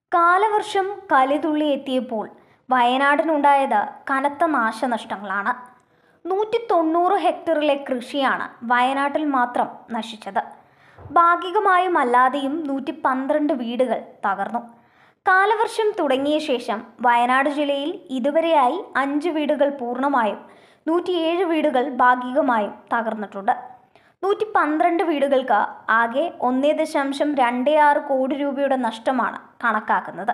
കാലവർഷം കലിതുള്ളി എത്തിയപ്പോൾ വയനാടിനുണ്ടായത് കനത്ത നാശനഷ്ടങ്ങളാണ് നൂറ്റി തൊണ്ണൂറ് ഹെക്ടറിലെ കൃഷിയാണ് വയനാട്ടിൽ മാത്രം നശിച്ചത് ഭാഗികമായും അല്ലാതെയും നൂറ്റി പന്ത്രണ്ട് വീടുകൾ തകർന്നു കാലവർഷം തുടങ്ങിയ ശേഷം വയനാട് ജില്ലയിൽ ഇതുവരെയായി അഞ്ച് വീടുകൾ പൂർണ്ണമായും നൂറ്റിയേഴ് വീടുകൾ ഭാഗികമായും തകർന്നിട്ടുണ്ട് നൂറ്റി പന്ത്രണ്ട് വീടുകൾക്ക് ആകെ ഒന്നേ ദശാംശം രണ്ട് ആറ് കോടി രൂപയുടെ നഷ്ടമാണ് കണക്കാക്കുന്നത്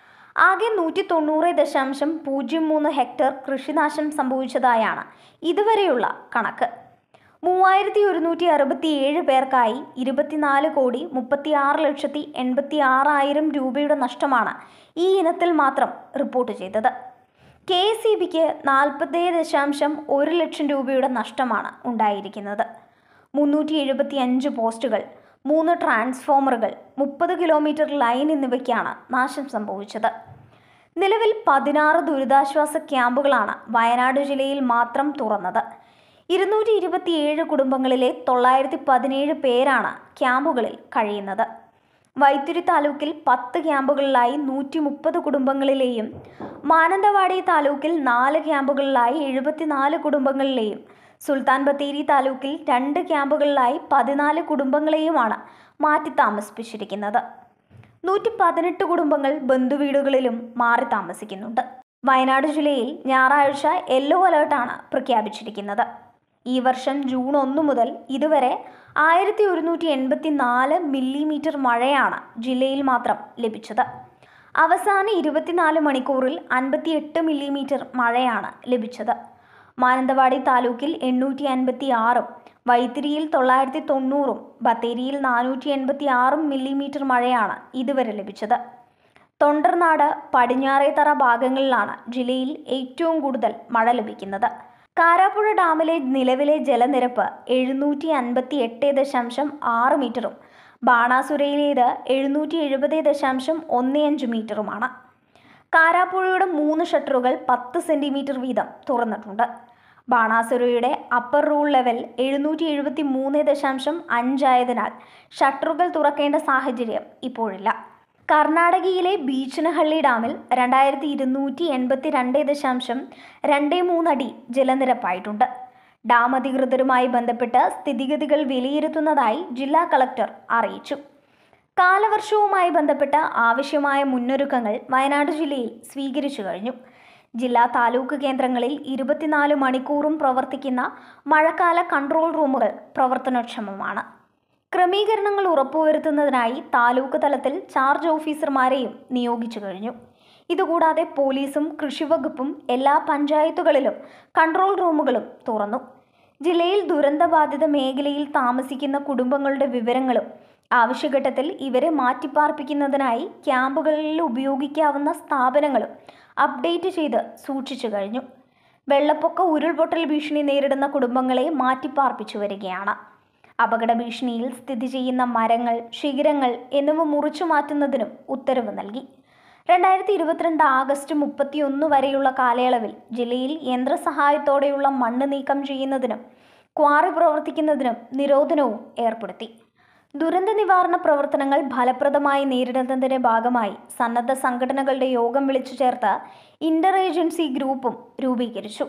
ആകെ നൂറ്റി തൊണ്ണൂറ് ദശാംശം പൂജ്യം മൂന്ന് ഹെക്ടർ കൃഷിനാശം സംഭവിച്ചതായാണ് ഇതുവരെയുള്ള കണക്ക് മൂവായിരത്തി ഒരുന്നൂറ്റി അറുപത്തി ഏഴ് പേർക്കായി ഇരുപത്തിനാല് കോടി മുപ്പത്തി ആറ് ലക്ഷത്തി എൺപത്തി ആറായിരം രൂപയുടെ നഷ്ടമാണ് ഈ ഇനത്തിൽ മാത്രം റിപ്പോർട്ട് ചെയ്തത് കെ എസ് ഇ ബിക്ക് നാൽപ്പത്തേഴ് ദശാംശം ഒരു ലക്ഷം രൂപയുടെ നഷ്ടമാണ് ഉണ്ടായിരിക്കുന്നത് മുന്നൂറ്റി എഴുപത്തി അഞ്ച് പോസ്റ്റുകൾ മൂന്ന് ട്രാൻസ്ഫോമറുകൾ മുപ്പത് കിലോമീറ്റർ ലൈൻ എന്നിവയ്ക്കാണ് നാശം സംഭവിച്ചത് നിലവിൽ പതിനാറ് ദുരിതാശ്വാസ ക്യാമ്പുകളാണ് വയനാട് ജില്ലയിൽ മാത്രം തുറന്നത് ഇരുന്നൂറ്റി ഇരുപത്തിയേഴ് കുടുംബങ്ങളിലെ തൊള്ളായിരത്തി പതിനേഴ് പേരാണ് ക്യാമ്പുകളിൽ കഴിയുന്നത് വൈത്തിരി താലൂക്കിൽ പത്ത് ക്യാമ്പുകളിലായി നൂറ്റി മുപ്പത് കുടുംബങ്ങളിലെയും മാനന്തവാടി താലൂക്കിൽ നാല് ക്യാമ്പുകളിലായി എഴുപത്തിനാല് കുടുംബങ്ങളിലെയും സുൽത്താൻ ബത്തേരി താലൂക്കിൽ രണ്ട് ക്യാമ്പുകളിലായി പതിനാല് കുടുംബങ്ങളെയുമാണ് മാറ്റി താമസിപ്പിച്ചിരിക്കുന്നത് നൂറ്റി പതിനെട്ട് കുടുംബങ്ങൾ ബന്ധുവീടുകളിലും മാറി താമസിക്കുന്നുണ്ട് വയനാട് ജില്ലയിൽ ഞായറാഴ്ച യെല്ലോ അലേർട്ടാണ് പ്രഖ്യാപിച്ചിരിക്കുന്നത് ഈ വർഷം ജൂൺ ഒന്ന് മുതൽ ഇതുവരെ ആയിരത്തി ഒരുന്നൂറ്റി എൺപത്തി നാല് മില്ലിമീറ്റർ മഴയാണ് ജില്ലയിൽ മാത്രം ലഭിച്ചത് അവസാന ഇരുപത്തിനാല് മണിക്കൂറിൽ അൻപത്തിയെട്ട് മില്ലിമീറ്റർ മഴയാണ് ലഭിച്ചത് മാനന്തവാടി താലൂക്കിൽ എണ്ണൂറ്റി അൻപത്തി ആറും വൈത്തിരിയിൽ തൊള്ളായിരത്തി തൊണ്ണൂറും ബത്തേരിയിൽ നാനൂറ്റി എൺപത്തി ആറും മില്ലിമീറ്റർ മഴയാണ് ഇതുവരെ ലഭിച്ചത് തൊണ്ടർനാട് പടിഞ്ഞാറേത്തറ ഭാഗങ്ങളിലാണ് ജില്ലയിൽ ഏറ്റവും കൂടുതൽ മഴ ലഭിക്കുന്നത് കാരാപ്പുഴ ഡാമിലെ നിലവിലെ ജലനിരപ്പ് എഴുന്നൂറ്റി അൻപത്തി എട്ട് ദശാംശം ആറ് മീറ്ററും ബാണാസുരയിലേത് എഴുന്നൂറ്റി എഴുപത് ദശാംശം ഒന്ന് അഞ്ച് മീറ്ററുമാണ് കാരാപ്പുഴയുടെ മൂന്ന് ഷട്ടറുകൾ പത്ത് സെൻറ്റിമീറ്റർ വീതം തുറന്നിട്ടുണ്ട് ബാണാസുരയുടെ അപ്പർ റൂൾ ലെവൽ എഴുന്നൂറ്റി എഴുപത്തി മൂന്ന് ദശാംശം അഞ്ചായതിനാൽ ഷട്ടറുകൾ തുറക്കേണ്ട സാഹചര്യം ഇപ്പോഴില്ല കർണാടകയിലെ ബീച്ചനഹള്ളി ഡാമിൽ രണ്ടായിരത്തി ഇരുന്നൂറ്റി എൺപത്തി രണ്ട് ദശാംശം രണ്ട് മൂന്നടി ജലനിരപ്പായിട്ടുണ്ട് ഡാം അധികൃതരുമായി ബന്ധപ്പെട്ട് സ്ഥിതിഗതികൾ വിലയിരുത്തുന്നതായി ജില്ലാ കളക്ടർ അറിയിച്ചു കാലവർഷവുമായി ബന്ധപ്പെട്ട ആവശ്യമായ മുന്നൊരുക്കങ്ങൾ വയനാട് ജില്ലയിൽ സ്വീകരിച്ചു കഴിഞ്ഞു ജില്ലാ താലൂക്ക് കേന്ദ്രങ്ങളിൽ ഇരുപത്തിനാല് മണിക്കൂറും പ്രവർത്തിക്കുന്ന മഴക്കാല കൺട്രോൾ റൂമുകൾ പ്രവർത്തനക്ഷമമാണ് ക്രമീകരണങ്ങൾ ഉറപ്പുവരുത്തുന്നതിനായി താലൂക്ക് തലത്തിൽ ചാർജ് ഓഫീസർമാരെയും നിയോഗിച്ചു കഴിഞ്ഞു ഇതുകൂടാതെ പോലീസും കൃഷിവകുപ്പും എല്ലാ പഞ്ചായത്തുകളിലും കൺട്രോൾ റൂമുകളും തുറന്നു ജില്ലയിൽ ദുരന്തബാധിത മേഖലയിൽ താമസിക്കുന്ന കുടുംബങ്ങളുടെ വിവരങ്ങളും ആവശ്യഘട്ടത്തിൽ ഇവരെ മാറ്റിപ്പാർപ്പിക്കുന്നതിനായി ക്യാമ്പുകളിൽ ഉപയോഗിക്കാവുന്ന സ്ഥാപനങ്ങളും അപ്ഡേറ്റ് ചെയ്ത് സൂക്ഷിച്ചു കഴിഞ്ഞു വെള്ളപ്പൊക്ക ഉരുൾപൊട്ടൽ ഭീഷണി നേരിടുന്ന കുടുംബങ്ങളെ മാറ്റിപ്പാർപ്പിച്ചു വരികയാണ് അപകട ഭീഷണിയിൽ സ്ഥിതി ചെയ്യുന്ന മരങ്ങൾ ശിഖരങ്ങൾ എന്നിവ മുറിച്ചു മാറ്റുന്നതിനും ഉത്തരവ് നൽകി രണ്ടായിരത്തി ഇരുപത്തിരണ്ട് ആഗസ്റ്റ് മുപ്പത്തിയൊന്ന് വരെയുള്ള കാലയളവിൽ ജില്ലയിൽ യന്ത്രസഹായത്തോടെയുള്ള മണ്ണ് നീക്കം ചെയ്യുന്നതിനും ക്വാറി പ്രവർത്തിക്കുന്നതിനും നിരോധനവും ഏർപ്പെടുത്തി ദുരന്ത നിവാരണ പ്രവർത്തനങ്ങൾ ഫലപ്രദമായി നേരിടുന്നതിന്റെ ഭാഗമായി സന്നദ്ധ സംഘടനകളുടെ യോഗം വിളിച്ചു ചേർത്ത് ഇന്റർ ഏജൻസി ഗ്രൂപ്പും രൂപീകരിച്ചു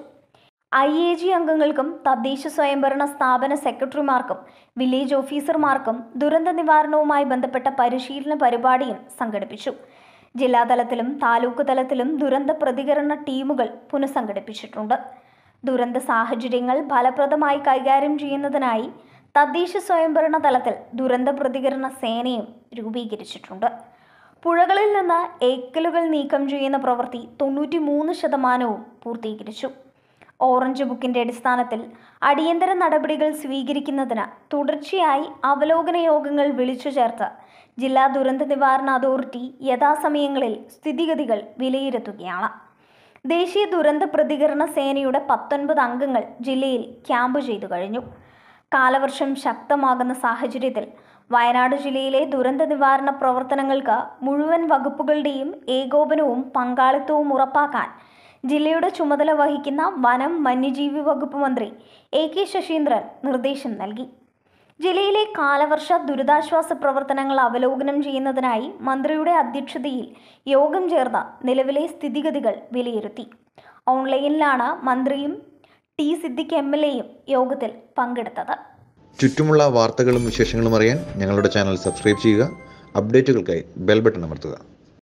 ഐ എ ജി അംഗങ്ങൾക്കും തദ്ദേശ സ്വയംഭരണ സ്ഥാപന സെക്രട്ടറിമാർക്കും വില്ലേജ് ഓഫീസർമാർക്കും ദുരന്ത നിവാരണവുമായി ബന്ധപ്പെട്ട പരിശീലന പരിപാടിയും സംഘടിപ്പിച്ചു ജില്ലാതലത്തിലും താലൂക്ക് തലത്തിലും ദുരന്ത പ്രതികരണ ടീമുകൾ പുനഃസംഘടിപ്പിച്ചിട്ടുണ്ട് ദുരന്ത സാഹചര്യങ്ങൾ ഫലപ്രദമായി കൈകാര്യം ചെയ്യുന്നതിനായി തദ്ദേശ സ്വയംഭരണ തലത്തിൽ ദുരന്ത പ്രതികരണ സേനയും രൂപീകരിച്ചിട്ടുണ്ട് പുഴകളിൽ നിന്ന് ഏക്കലുകൾ നീക്കം ചെയ്യുന്ന പ്രവൃത്തി തൊണ്ണൂറ്റി മൂന്ന് ശതമാനവും പൂർത്തീകരിച്ചു ഓറഞ്ച് ബുക്കിന്റെ അടിസ്ഥാനത്തിൽ അടിയന്തര നടപടികൾ സ്വീകരിക്കുന്നതിന് തുടർച്ചയായി അവലോകന യോഗങ്ങൾ വിളിച്ചു ചേർത്ത് ജില്ലാ ദുരന്ത നിവാരണ അതോറിറ്റി യഥാസമയങ്ങളിൽ സ്ഥിതിഗതികൾ വിലയിരുത്തുകയാണ് ദേശീയ ദുരന്ത പ്രതികരണ സേനയുടെ പത്തൊൻപത് അംഗങ്ങൾ ജില്ലയിൽ ക്യാമ്പ് ചെയ്തു കഴിഞ്ഞു കാലവർഷം ശക്തമാകുന്ന സാഹചര്യത്തിൽ വയനാട് ജില്ലയിലെ ദുരന്ത നിവാരണ പ്രവർത്തനങ്ങൾക്ക് മുഴുവൻ വകുപ്പുകളുടെയും ഏകോപനവും പങ്കാളിത്തവും ഉറപ്പാക്കാൻ ജില്ലയുടെ ചുമതല വഹിക്കുന്ന വനം വന്യജീവി വകുപ്പ് മന്ത്രി എ കെ ശശീന്ദ്രൻ നിർദ്ദേശം നൽകി ജില്ലയിലെ കാലവർഷ ദുരിതാശ്വാസ പ്രവർത്തനങ്ങൾ അവലോകനം ചെയ്യുന്നതിനായി മന്ത്രിയുടെ അധ്യക്ഷതയിൽ യോഗം ചേർന്ന നിലവിലെ സ്ഥിതിഗതികൾ വിലയിരുത്തി ഓൺലൈനിലാണ് മന്ത്രിയും ടി സിദ്ദിഖ് എം എൽ എയും യോഗത്തിൽ പങ്കെടുത്തത് ചുറ്റുമുള്ള വാർത്തകളും വിശേഷങ്ങളും അറിയാൻ ഞങ്ങളുടെ ചാനൽ സബ്സ്ക്രൈബ് ചെയ്യുക അപ്ഡേറ്റുകൾക്കായി ബെൽ ബട്ടൺ അമർത്തുക